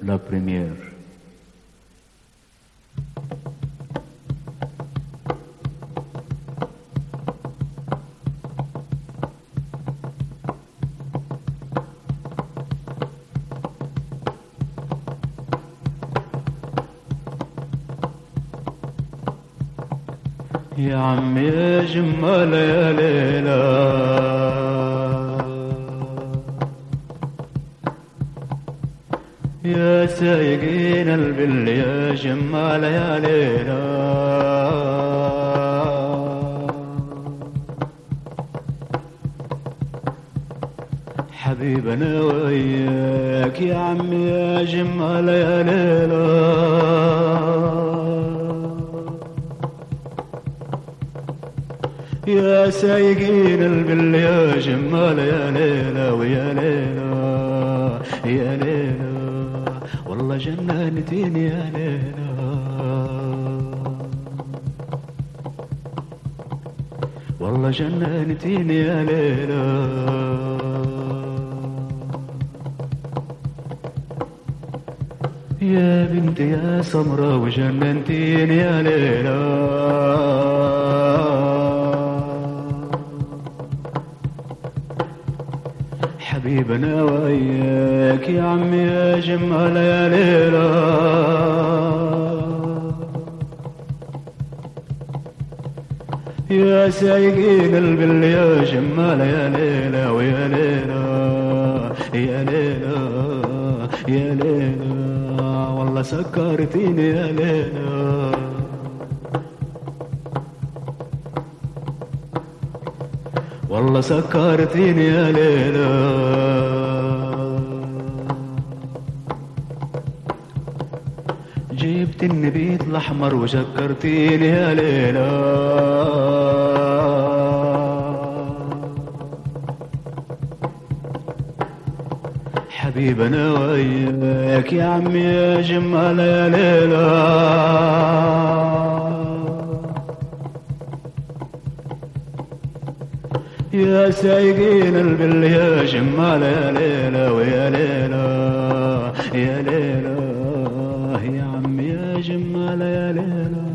la première. يا عمي يا جمال يا ليلى يا سايقين البل يا جمال يا ليلى حبيبنا وياك يا عمي يا جمال يا ليلى يا سايقين البل يا جمال يا ليلى ويا ليلى يا ليلى والله جننتين يا ليلى والله جننتين يا ليلى يا بنت يا سمرة وجننتين يا ليلى حبيبنا وياك يا عمي يا جمال يا ليلى يا سايقين البل يا جمال يا ليلى ويا ليلى يا ليلى يا ليلى والله سكرتيني يا ليلى والله سكرتيني يا ليلى جبت النبيت الاحمر وشكرتيني يا ليلى حبيبنا وياك يا عمي يا جمال يا ليلى يا سايقين البل يا جمال يا ليلى ويا ليلى يا ليلى يا عم يا جمال يا ليلى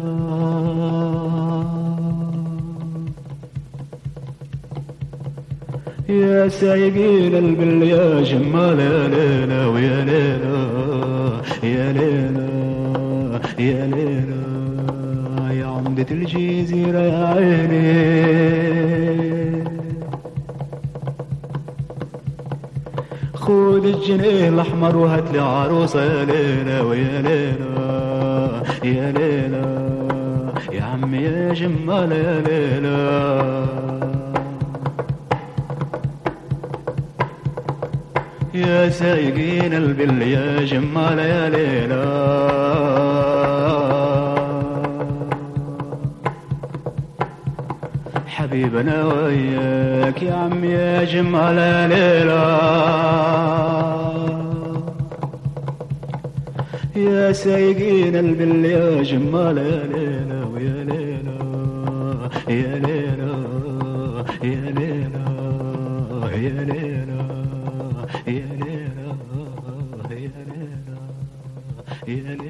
يا سايقين البل يا جمال يا ليلى ويا ليلى يا ليلى يا ليلى يا عمدة الجزيرة يا عيني خذ الجنيه الاحمر وهات لي عروسه يا ليلى ويا ليلى يا ليلى يا عمي يا جمال يا ليلى يا سايقين البل يا جمال يا ليلى حبيبنا وياك يا عم يا جمال يا ليلى يا سايقين البل يا جمال يا ليلى ويا ليلى يا ليلى يا ليلى يا ليلى يا ليلى يا ليلى يا ليلى